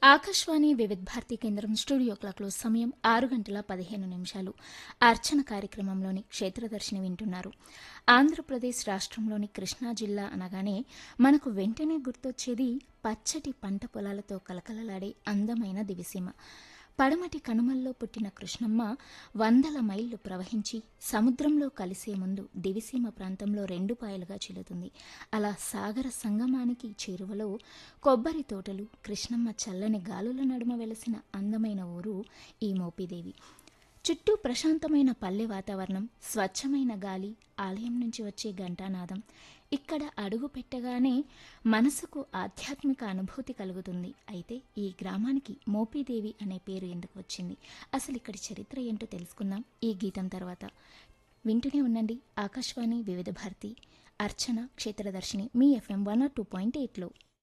ఆకాశవాణి వివిధ్ భారతి కేంద్రం స్టూడియో క్లాక్లో సమయం ఆరు గంటల పదిహేను నిమిషాలు అర్చన కార్యక్రమంలోని క్షేత్రదర్శిని వింటున్నారు ఆంధ్రప్రదేశ్ రాష్ట్రంలోని కృష్ణా జిల్లా అనగానే మనకు వెంటనే గుర్తొచ్చేది పచ్చటి పంట పొలాలతో కలకలలాడే అందమైన దివిసీమ పడమటి కనుమల్లో పుట్టిన కృష్ణమ్మ వందల మైళ్లు ప్రవహించి సముద్రంలో కలిసే ముందు దివిసీమ ప్రాంతంలో రెండు పాయలుగా చిల్లుతుంది అలా సాగర సంగమానికి చేరువలో కొబ్బరి తోటలు కృష్ణమ్మ చల్లని గాలుల నడుమ వెలసిన అందమైన ఊరు ఈ మోపిదేవి చుట్టూ ప్రశాంతమైన పల్లె వాతావరణం స్వచ్ఛమైన గాలి ఆలయం నుంచి వచ్చే ఘంటానాదం ఇక్కడ అడుగు పెట్టగానే మనసుకు ఆధ్యాత్మిక అనుభూతి కలుగుతుంది అయితే ఈ గ్రామానికి మోపీదేవి అనే పేరు ఎందుకు వచ్చింది అసలు ఇక్కడి చరిత్ర ఏంటో తెలుసుకుందాం ఈ గీతం తర్వాత వింటూనే ఉండండి ఆకాశవాణి వివిధ భారతి అర్చన క్షేత్రదర్శిని మీ FM one oh two point ఎయిట్లో